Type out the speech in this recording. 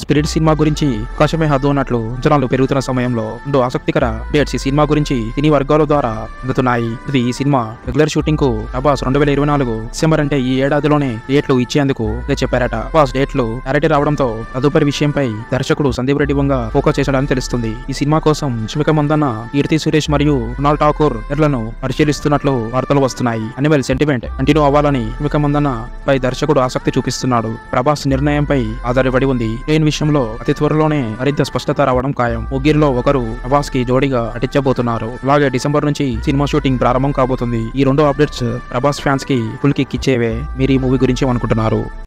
spirit cinema గురించి ఆకాశమే హద్దు అన్నట్లు అంచనాలు పెరుగుతున్న సమయంలో రెండు ఆసక్తికర డేట్స్ ఈ సినిమా గురించి తిని వర్గాల ద్వారా అందుతున్నాయి ఇది ఈ సినిమా రెగ్యులర్ షూటింగ్ కు ప్రభాస్ రెండు వేల ఇరవై నాలుగు డిసెంబర్ అంటే ఈ ఏడాదిలోనే డేట్లు ఇచ్చేందుకు ఇదే చెప్పారట ప్రభాస్ డేట్లు క్లారిటీ రావడంతో తదుపరి విషయంపై దర్శకుడు సందీప్ రెడ్డి వంగ ఫోకస్ చేశాడని తెలుస్తుంది ఈ సినిమా కోసం శిమిక మందన్న కీర్తి సురేష్ మరియు కునాల్ ఠాకూర్ పేర్లను పరిశీలిస్తున్నట్లు వార్తలు వస్తున్నాయి అనిమల్ సెంటిమెంట్ కంటిన్యూ అవ్వాలని శిమిక మందన్న పై దర్శకుడు ఆసక్తి చూపిస్తున్నాడు ప్రభాస్ నిర్ణయంపై ఆధారపడి ఉంది ట్రైన్ విషయంలో అతి త్వరలోనే మరింత స్పష్టత రావడం ఖాయం ముగ్గురిలో ఒకరు ప్రభాస్ కి జోడీగా నటించబోతున్నారు అలాగే డిసెంబర్ నుంచి సినిమా షూటింగ్ ప్రారంభం కాబోతుంది ఈ రెండు అప్డేట్స్ ప్రభాస్ ఫ్యాన్స్ కి ఫుల్ కిక్ ఇచ్చేవే మీరు ఈ మూవీ గురించి అనుకుంటున్నారు